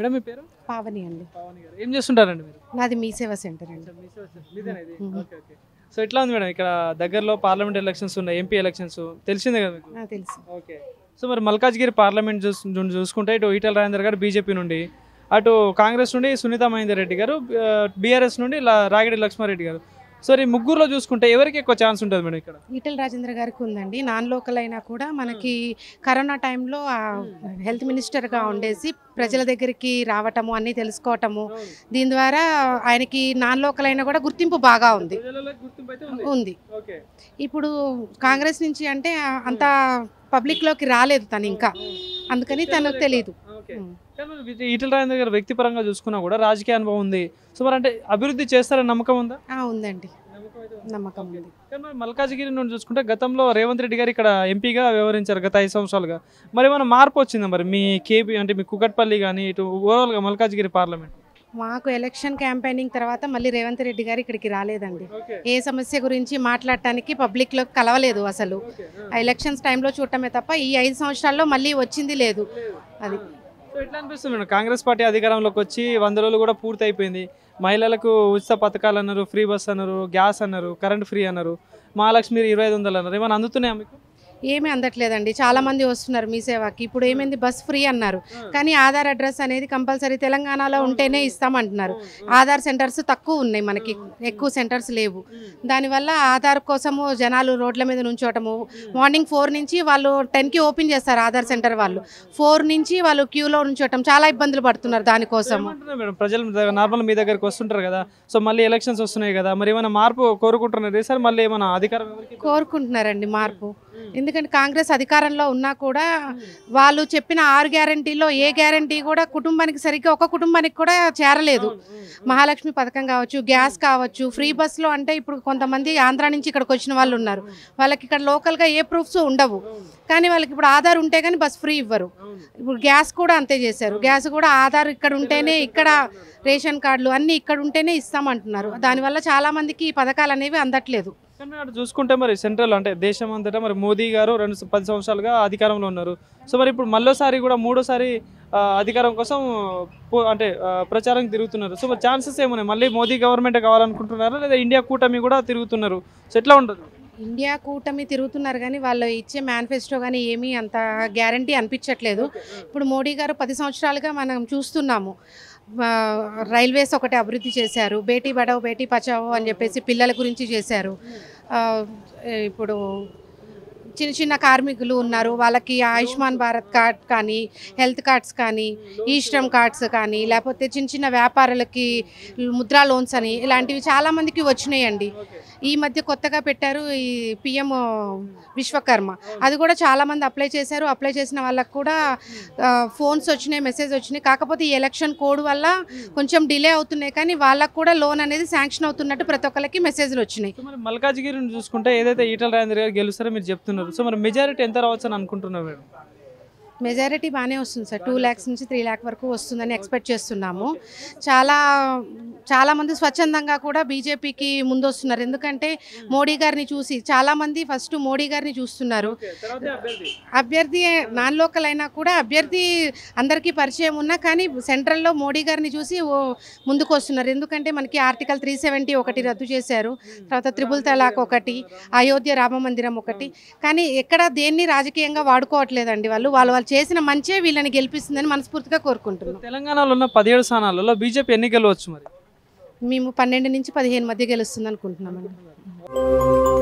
Madam మీ పేరు పావని అండి పవన్ గారు ఏం చేస్తుంటారండి మీరు నాది మీ సేవ సెంటర్ అండి మీదేనా ఇది? మ్మ్. ఓకే ఓకే సో ఎట్లా ఉంది మేడం ఇక్కడ దగ్గరలో పార్లమెంట్ ఎలక్షన్స్ ఉన్నాయి ఎంపీ ఎలక్షన్స్ తెలిసిందే కదా మీకు నాకు తెలుసు ఓకే సో మరి మల్కాజ్గిరి పార్లమెంట్ చూస్ నుండి చూసుకుంటే ఇటు ఈటల రాజేందర్ గారు బీజేపీ నుండి అటు కాంగ్రెస్ నుండి సునీత మహేందర్ రెడ్డి గారు బీఆర్ఎస్ నుండి లా- రాగిడి లక్ష్మారెడ్డి గారు సో ఈ ముగ్గురులో చూసుకుంటే ఎవరికి ఎక్కువ ఛాన్స్ ఉంటుంది మేడం ఇక్కడ ఈటల రాజేంద్ర గారికి ఉందండి నాన్ లోకల్ అయినా కూడా మనకి కరోనా టైంలో ఆ హెల్త్ మినిస్టర్గా ఉండేసి ప్రజల దగ్గరికి రావటము అన్నీ తెలుసుకోవటము దీని ద్వారా ఆయనకి నాన్ లోకల్ అయినా కూడా గుర్తింపు బాగా ఉంది ఉంది ఓకే ఇప్పుడు కాంగ్రెస్ నుంచి అంటే అంత పబ్లిక్లోకి రాలేదు తను ఇంకా అందుకని తనకు తెలియదు ఓకే ఉం. కానీ మరి విజయ్- ఈటల రాజేందర్ గారు వ్యక్తిపరంగా చూసుకున్నా కూడా రాజకీయ అనుభవం ఉంది సో మరి అంటే అభివృద్ధి చేస్తారని నమ్మకం ఉందా ఆ, ఉందండి నమ్మకం ఉంది కానీ మరి మల్కాజ్గిరి నుండి చూసుకుంటే గతంలో రేవంత్ రెడ్డి గారు ఇక్కడ ఎంపీగా వ్యవహరించారు గత ఐదు సంవత్సరాలుగా మరి ఏమైనా మార్పు వచ్చిందా మరి మీ కేపీ అంటే మీ కుకట్పల్లి కానీ ఇటు ఓవరాల్గా మల్కాజ్గిరి పార్లమెంట్ మాకు ఎలక్షన్ క్యాంపెయినింగ్ తర్వాత మళ్ళీ రేవంత్ రెడ్డి గారు ఇక్కడికి రాలేదండి ఓకే ఏ సమస్య గురించి మాట్లాడటానికి పబ్లిక్లో కలవలేదు అసలు ఆ ఎలక్షన్స్ టైంలో చూడటమే తప్ప ఈ ఐదు సంవత్సరాల్లో మళ్ళీ వచ్చింది లేదు అది సో ఎట్లా అనిపిస్తుంది మేడం కాంగ్రెస్ పార్టీ అధికారంలోకి వచ్చి వంద రోజులు కూడా పూర్తి అయిపోయింది మహిళలకు ఉచిత పథకాలు అన్నారు ఫ్రీ బస్ అన్నారు గ్యాస్ అన్నారు కరెంట్ ఫ్రీ అన్నారు మహాలక్ష్మి ఇరవై ఐదు వందలు అన్నారు ఏమైనా అందుతున్నాయా మీకు ఏమీ అందట్లేదండి చాలా మంది వస్తున్నారు మీ సేవకి ఇప్పుడు ఏమైంది బస్ ఫ్రీ అన్నారు కానీ ఆధార్ అడ్రస్ అనేది కంపల్సరీ తెలంగాణలో ఉంటేనే ఇస్తామంటున్నారు ఆధార్ సెంటర్స్ తక్కువ ఉన్నాయి మనకి ఎక్కువ సెంటర్స్ లేవు దానివల్ల ఆధార్ కోసము జనాలు రోడ్ల మీద నుంచోవటము మార్నింగ్ ఫోర్ నుంచి వాళ్ళు టెన్కి ఓపెన్ చేస్తారు ఆధార్ సెంటర్ వాళ్ళు ఫోర్ నుంచి వాళ్ళు క్యూలో నుంచోవటం చాలా ఇబ్బందులు పడుతున్నారు దానికోసం ఏమంటున్నారు మేడం ప్రజలు నార్మల్ మీ దగ్గరికి వస్తుంటారు కదా సో మళ్ళీ ఎలక్షన్స్ వస్తున్నాయి కదా మరి ఏమైనా మార్పు కోరుకుంటున్నారు ఈసారి మళ్ళీ ఏమైనా అధికారం ఎవరికి కోరుకుంటున్నారండి మార్పు ఎందుకంటే కాంగ్రెస్ అధికారంలో ఉన్నా కూడా వాళ్ళు చెప్పిన ఆరు గ్యారంటీలో ఏ గ్యారంటీ కూడా కుటుంబానికి సరిగ్గా ఒక కుటుంబానికి కూడా చేరలేదు మహాలక్ష్మి పథకం కావచ్చు గ్యాస్ కావచ్చు ఫ్రీ బస్లో అంటే ఇప్పుడు కొంతమంది ఆంధ్ర నుంచి ఇక్కడికి వచ్చిన వాళ్ళు ఉన్నారు వాళ్ళకి ఇక్కడ లోకల్గా ఏ ప్రూఫ్స్ ఉండవు కానీ వాళ్ళకి ఇప్పుడు ఆధార్ ఉంటే కానీ బస్ ఫ్రీ ఇవ్వరు ఇప్పుడు గ్యాస్ కూడా అంతే చేశారు గ్యాస్ కూడా ఆధార్ ఇక్కడ ఉంటేనే ఇక్కడ రేషన్ కార్డులు అన్నీ ఇక్కడ ఉంటేనే ఇస్తామంటున్నారు దానివల్ల చాలా మందికి ఈ పథకాలు అనేవి అందట్లేదు కానీ అటు చూసుకుంటే మరి సెంట్రల్ అంటే దేశం అంతటా మరి మోదీ గారు రెండు స- పది సంవత్సరాలుగా అధికారంలో ఉన్నారు సో మరి ఇప్పుడు మళ్ళోసారి కూడా మూడోసారి ఆ, అధికారం కోసం పో- అంటే ఆ, ప్రచారం తిరుగుతున్నారు సో మరి ఛాన్సెస్ ఏమున్నాయి మళ్ళీ మోదీ గవర్నమెంట్ కావాలనుకుంటున్నారా లేదా ఇండియా కూటమి కూడా తిరుగుతున్నారు సో ఎట్లా ఉంటుంది ఇండియా కూటమి తిరుగుతున్నారు కానీ వాళ్ళు ఇచ్చే మేనిఫెస్టో కానీ ఏమీ అంత గ్యారంటీ అనిపించట్లేదు ఇప్పుడు మోడీ గారు పది సంవత్సరాలుగా మనం చూస్తున్నాము ఆ, రైల్వేస్ ఒకటి అభివృద్ధి చేశారు బేటీ బడావో బేటీ బచావో అని చెప్పేసి పిల్లల గురించి చేశారు ఆ, ఇప్పుడు చిన్న చిన్న కార్మికులు ఉన్నారు వాళ్ళకి ఆయుష్మాన్ భారత్ కార్డ్ కానీ హెల్త్ కార్డ్స్ కానీ ఈ శ్రమ్ కార్డ్స్ కానీ లేకపోతే చిన్న చిన్న వ్యాపారులకి ముద్రా లోన్స్ అని ఇలాంటివి చాలా మందికి వచ్చినాయండి ఈ మధ్య కొత్తగా పెట్టారు ఈ పిఎం విశ్వకర్మ అది కూడా చాలా మంది అప్లై చేశారు అప్లై చేసిన వాళ్ళకి కూడా ఫోన్స్ వచ్చినాయి మెసేజ్ వచ్చినాయి కాకపోతే ఈ ఎలక్షన్ కోడ్ వల్ల కొంచెం డిలే అవుతున్నాయి కానీ వాళ్ళకు కూడా లోన్ అనేది శాంక్షన్ అవుతున్నట్టు ప్రతి ఒక్కరికి మెసేజ్లు వచ్చినాయి సో మరి మల్కాజ్గిరిని చూసుకుంటే ఏదైతే ఈటల రాజేంద్ర గారు గెలుస్తారో మీరు చెప్తున్నారు సో మరి మెజారిటీ ఎంత రావచ్చు అని అనుకుంటున్నారు మేడం మెజారిటీ బాగానే వస్తుంది సార్ టూ ల్యాక్స్ నుంచి త్రీ ల్యాక్ వరకు వస్తుందని ఎక్స్పెక్ట్ చేస్తున్నాము చాలా చాలా మంది స్వచ్ఛందంగా కూడా బీజేపీకి ముందు వస్తున్నారు ఎందుకంటే మోడీ గారిని చూసి చాలా మంది ఫస్ట్ మోడీ గారిని చూస్తున్నారు అభ్యర్థి నాన్ లోకల్ అయినా కూడా అభ్యర్థి అందరికీ పరిచయం ఉన్నా కానీ సెంట్రల్లో మోడీ గారిని చూసి ఓ ముందుకు వస్తున్నారు ఎందుకంటే మనకి ఆర్టికల్ త్రీ సెవెంటీ ఒకటి రద్దు చేశారు తర్వాత త్రిబుల్ తలాక్ ఒకటి అయోధ్య రామ మందిరం ఒకటి కానీ ఎక్కడ దేన్ని రాజకీయంగా వాడుకోవట్లేదండి వాళ్ళు వాళ్ళు వాళ్ళు చేసిన మంచే వీళ్ళని గెలిపిస్తుందని మనస్ఫూర్తిగా కోరుకుంటున్నాం తెలంగాణలో ఉన్న పదిహేడు స్థానాలలో బీజేపీ ఎన్ని గెలవచ్చు మరి మేము పన్నెండు నుంచి పదిహేను మధ్య గెలుస్తుంది అనుకుంటున్నామండి